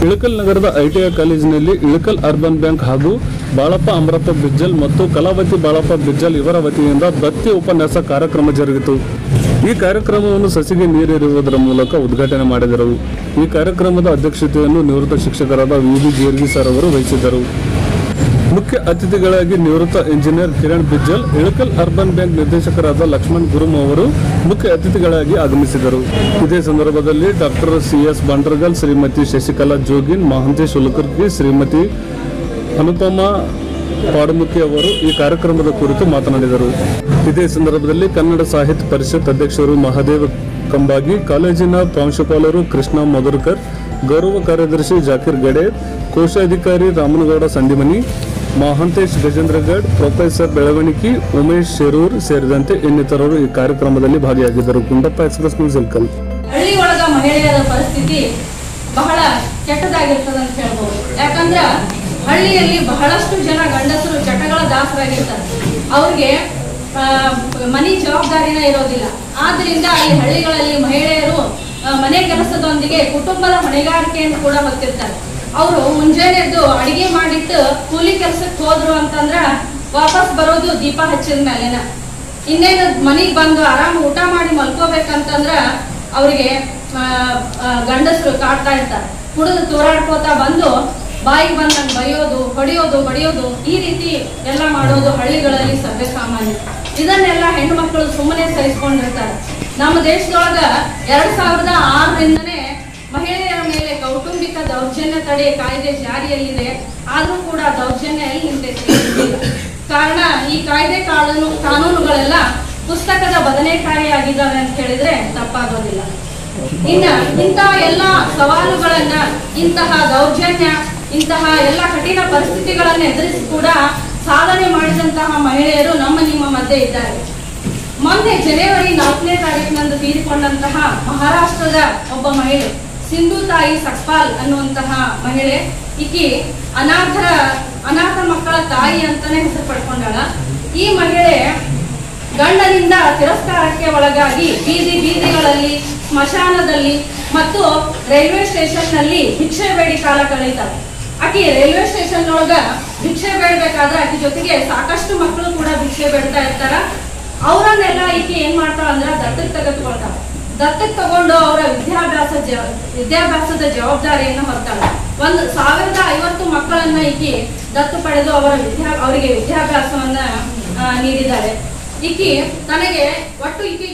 ಇಳಕಲ್ ನಗರದ ಐಟಿಐ ಕಾಲೇಜಿನಲ್ಲಿ Ilkal urban bank ಹಾಗೂ ಬಾಳಪ್ಪ ಅಮರಪ್ಪ ಬಿಜ್ಜಲ್ ಮತ್ತು ಕಲಾವತಿ ಬಾಳಪ್ಪ ಬಿಜ್ಜಲ್ ಇವರ ವತಿಯಿಂದ ದತ್ತಿ ಉಪನ್ಯಾಸ ಕಾರ್ಯಕ್ರಮ ಜರುಗಿತು ಈ ಕಾರ್ಯಕ್ರಮವನ್ನು ಸಸಿಗೆ ನೀರೆರೆಯುವುದರ ಮೂಲಕ ಉದ್ಘಾಟನೆ ಮಾಡಿದರು ಈ ಕಾರ್ಯಕ್ರಮದ ಅಧ್ಯಕ್ಷತೆಯನ್ನು ನಿವೃತ್ತ ಶಿಕ್ಷಕರಾದ ವಿ ಬಿ ಜೇರ್ಗಿ ಸರ್ ಅವರು ವಹಿಸಿದ್ದರು ಮುಖ್ಯ ಅತಿಥಿಗಳಾಗಿ ನಿವೃತ್ತ engineer Kiran Bijjal Ilkal urban bank ನಿರ್ದೇಶಕರಾದ ಲಕ್ಷ್ಮಣ್ ಗುರುಮ್ ಅವರು ಮುಖ್ಯ ಅತಿಥಿಗಳಾಗಿ ಆಗಮಿಸಿದರು ಇದೇ ಸಂದರ್ಭದಲ್ಲಿ doctor C S Bandragal Shrimati Shashikala Jogin Mahantesh Ulkargi Shrimati Anupama Padamukhi ಅವರು ಈ ಕಾರ್ಯಕ್ರಮದ ಕುರಿತು ಮಾತನಾಡಿದರು ಇದೇ ಸಂದರ್ಭದಲ್ಲಿ ಕನ್ನಡ ಸಾಹಿತ್ಯ ಪರಿಷತ್ ಅಧ್ಯಕ್ಷರು ಮಹಾದೇವ ಕಂಬಾಗಿ ಕಾಲೇಜಿನ ಪ್ರಾಂಶುಪಾಲರು ಕೃಷ್ಣ ಮಧುರ್ಕರ್ ಗೌರವ ಕಾರ್ಯದರ್ಶಿ ಜಾಕಿರ್ ಗಡೆ ಕೋಶಾಧಿಕಾರಿ ರಾಮನಗೌಡ ಸಂದಿಮನಿ ಮಹಾಂತೇಶ್ ಗಜೇಂದ್ರಗಡ್ ಪ್ರೊಫೆಸರ್ ಬೆಳವಣಿಗೆ ಉಮೇಶ್ ಶೆರೂರ್ ಸೇರಿದಂತೆ ಇನ್ನಿತರರು ಈ ಕಾರ್ಯಕ್ರಮದಲ್ಲಿ ಭಾಗಿಯಾಗಿದ್ದರು ಗುಂಡಪ್ಪ ಎಕ್ಸ್ಪ್ರೆಸ್ ನ್ಯೂಸ್ ಇಲ್ಕಲ್ ಹಳ್ಳಿ ಒಳಗ ಮಹಿಳೆಯರ ಪರಿಸ್ಥಿತಿ ಬಹಳ ಕೆಟ್ಟದಾಗಿರ್ತದೆ ಅಂತ ಹೇಳ್ಬೋದು ಯಾಕಂದ್ರ ಹಳ್ಳಿಯಲ್ಲಿ ಬಹಳಷ್ಟು ಜನ ಗಂಡಸರು ಚಟಗಳ ದಾಸರಾಗಿರ್ತಾರೆ ಅವ್ರಿಗೆ ಆ, ಮನೆ ಜವಾಬ್ದಾರಿನ ಇರೋದಿಲ್ಲ ಆದ್ರಿಂದ ಈ ಹಳ್ಳಿಗಳಲ್ಲಿ ಮಹಿಳೆಯರು ಆ, ಮನೆ ಕೆಲಸದೊಂದಿಗೆ ಕುಟುಂಬದ ಹೊಣೆಗಾರಿಕೆಯನ್ನು ಕೂಡ ಹೊತ್ತಿರ್ತಾರೆ ಅವರು ಮುಂಜಾನೆ ಎದ್ದು ಅಡಿಗೆ ಮಾಡಿಟ್ಟು ಕೂಲಿ ಕೆಲಸಕ್ಕೆ ಹೋದ್ರು ಅಂತಂದ್ರ ವಾಪಸ್ ಬರೋದು ದೀಪ ಹಚ್ಚಿದ ಮೇಲೆನ ಇನ್ನೇನು ಮನೆಗೆ ಬಂದು ಆರಾಮ ಊಟ ಮಾಡಿ ಮಲ್ಕೋಬೇಕಂತಂದ್ರ ಅವ್ರಿಗೆ ಆ, ಆ, ಗಂಡಸರು ಕಾಡ್ತಾ ಇರ್ತಾರೆ ಕುಡಿದು ತೂರಾಡ್ಕೋತಾ ಬಂದು ಬಾಯಿಗೆ ಬಂದಂಗೆ ಬೈಯೋದು ಹೊಡೆಯೋದು ಬಡಿಯೋದು ಈ ರೀತಿ ಎಲ್ಲ ಮಾಡೋದು ಹಳ್ಳಿಗಳಲ್ಲಿ ಸರ್ವೇ ಸಾಮಾನ್ಯ ಇದನ್ನೆಲ್ಲ ಹೆಣ್ಣು ಮಕ್ಕಳು ಸುಮ್ಮನೆ ಸಹಿಸ್ಕೊಂಡಿರ್ತಾರೆ ನಮ್ಮ ದೇಶದೊಳಗ ಎರಡ್ ಸಾವಿರದ ಆರರಿಂದನೇ ಮಹಿಳೆಯರ ಮೇಲೆ ಕೌಟುಂಬಿಕ ದೌರ್ಜನ್ಯ ತಡೆ ಕಾಯ್ದೆ ಜಾರಿಯಲ್ಲಿದೆ ಆದ್ರೂ ಕೂಡ ದೌರ್ಜನ್ಯ ಎಲ್ಲಿ ನಿಂತೈತಿ ಗೊತ್ತಿಲ್ಲ. ಕಾರಣ ಈ ಕಾಯ್ದೆ ಕಾನೂನು ಕಾನೂನುಗಳೆಲ್ಲ ಪುಸ್ತಕದ ಬದನೆಕಾರಿಯಾಗಿದ್ದಾವೆ ಅಂತ ಹೇಳಿದ್ರೆ ತಪ್ಪಾಗೋದಿಲ್ಲ ಇನ್ನ ಇಂತಹ ಎಲ್ಲ ಸವಾಲುಗಳನ್ನ ಇಂತಹ ದೌರ್ಜನ್ಯ ಇಂತಹ ಎಲ್ಲ ಕಠಿಣ ಪರಿಸ್ಥಿತಿಗಳನ್ನ ಎದುರಿಸಿ ಕೂಡ ಸಾಧನೆ ಮಾಡಿದಂತಹ ಮಹಿಳೆಯರು ನಮ್ಮ ನಿಮ್ಮ ಮಧ್ಯೆ ಇದ್ದಾರೆ ಮೊನ್ನೆ ಜನವರಿ ನಾಲ್ಕನೇ ತಾರೀಕಿನಂದು ತೀರಿಕೊಂಡಂತಹ ಮಹಾರಾಷ್ಟ್ರದ ಒಬ್ಬ ಮಹಿಳೆ ಸಿಂಧು ತಾಯಿ ಸಕ್ಪಾಲ್ ಅನ್ನುವಂತಹ ಮಹಿಳೆ ಈಕಿ ಅನಾಥರ ಅನಾಥ ಮಕ್ಕಳ ತಾಯಿ ಅಂತಾನೆ ಹೆಸರು ಪಡ್ಕೊಂಡಾಳ ಈ ಮಹಿಳೆ ಗಂಡನಿಂದ ತಿರಸ್ಕಾರಕ್ಕೆ ಒಳಗಾಗಿ ಬೀದಿ ಬೀದಿಗಳಲ್ಲಿ ಸ್ಮಶಾನದಲ್ಲಿ ಮತ್ತು ರೈಲ್ವೆ ಸ್ಟೇಷನ್ ನಲ್ಲಿ ಭಿಕ್ಷೆ ಬೇಡಿ ಕಾಲ ಕಳೀತಾಳೆ ಆಕಿ ರೈಲ್ವೆ ಸ್ಟೇಷನ್ ಒಳಗ ಭಿಕ್ಷೆ ಬೇಡಬೇಕಾದ್ರೆ ಆಕಿ ಜೊತೆಗೆ ಸಾಕಷ್ಟು ಮಕ್ಕಳು ಕೂಡ ಭಿಕ್ಷೆ ಬೇಡ್ತಾ ಇರ್ತಾರ ಅವರನ್ನೆಲ್ಲ ಈಕೆ ಏನ್ ಮಾಡ್ತಾಳ ಅಂದ್ರ ದತ್ತಕ್ಕೆ ತೆಗೆದುಕೊಳ್ತಾಳ ದತ್ತಕ್ಕೆ ತಗೊಂಡು ಅವರ ವಿದ್ಯಾಭ್ಯಾಸ ಜ- ವಿದ್ಯಾಭ್ಯಾಸದ ಜವಾಬ್ದಾರಿಯನ್ನು ಹೊರ್ತಾಳೆ ಒಂದು ಸಾವಿರದ ಐವತ್ತು ಮಕ್ಕಳನ್ನ ಈಕೆ ದತ್ತು ಪಡೆದು ಅವರ ವಿದ್ಯಾ ಅವರಿಗೆ ವಿದ್ಯಾಭ್ಯಾಸವನ್ನ ಆ, ನೀಡಿದ್ದಾಳೆ ಈಕಿ ತನಗೆ ಒಟ್ಟು ಈಕೆ